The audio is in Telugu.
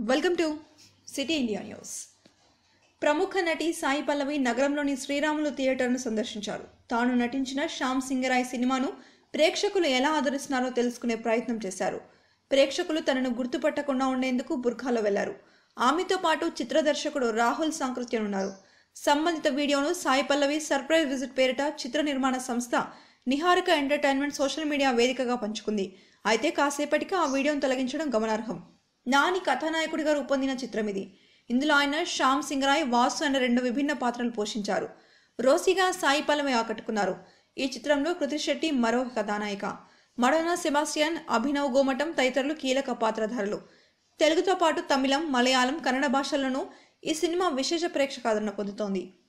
welcome to city India news ప్రముఖ నటి సాయి పల్లవి నగరంలోని శ్రీరాములు థియేటర్ను సందర్శించారు తాను నటించిన శ్యామ్ సింగరాయ్ సినిమాను ప్రేక్షకులు ఎలా ఆదరిస్తున్నారో తెలుసుకునే ప్రయత్నం చేశారు ప్రేక్షకులు తనను గుర్తుపట్టకుండా ఉండేందుకు బుర్ఖాలో వెళ్లారు ఆమెతో పాటు చిత్ర దర్శకుడు రాహుల్ సాంకృత్యం ఉన్నారు సంబంధిత వీడియోను సాయి పల్లవి సర్ప్రైజ్ విజిట్ పేరిట చిత్ర నిర్మాణ సంస్థ నిహారిక ఎంటర్టైన్మెంట్ సోషల్ మీడియా వేదికగా పంచుకుంది అయితే కాసేపటికి ఆ వీడియోను తొలగించడం గమనార్హం నాని కథానాయకుడిగా రూపొందిన చిత్రం ఇది ఇందులో ఆయన శ్యామ్ సింగరాయ్ వాసు అనే రెండు విభిన్న పాత్రలు పోషించారు రోసిగా సాయి పల్లవి ఆకట్టుకున్నారు ఈ చిత్రంలో కృతి శెట్టి మరో కథానాయిక మడోనా సెబాస్టియన్ అభినవ్ గోమటం తదితరులు కీలక పాత్రధారులు తెలుగుతో పాటు తమిళం మలయాళం కన్నడ భాషల్లోనూ ఈ సినిమా విశేష ప్రేక్షకాదరణ పొందుతోంది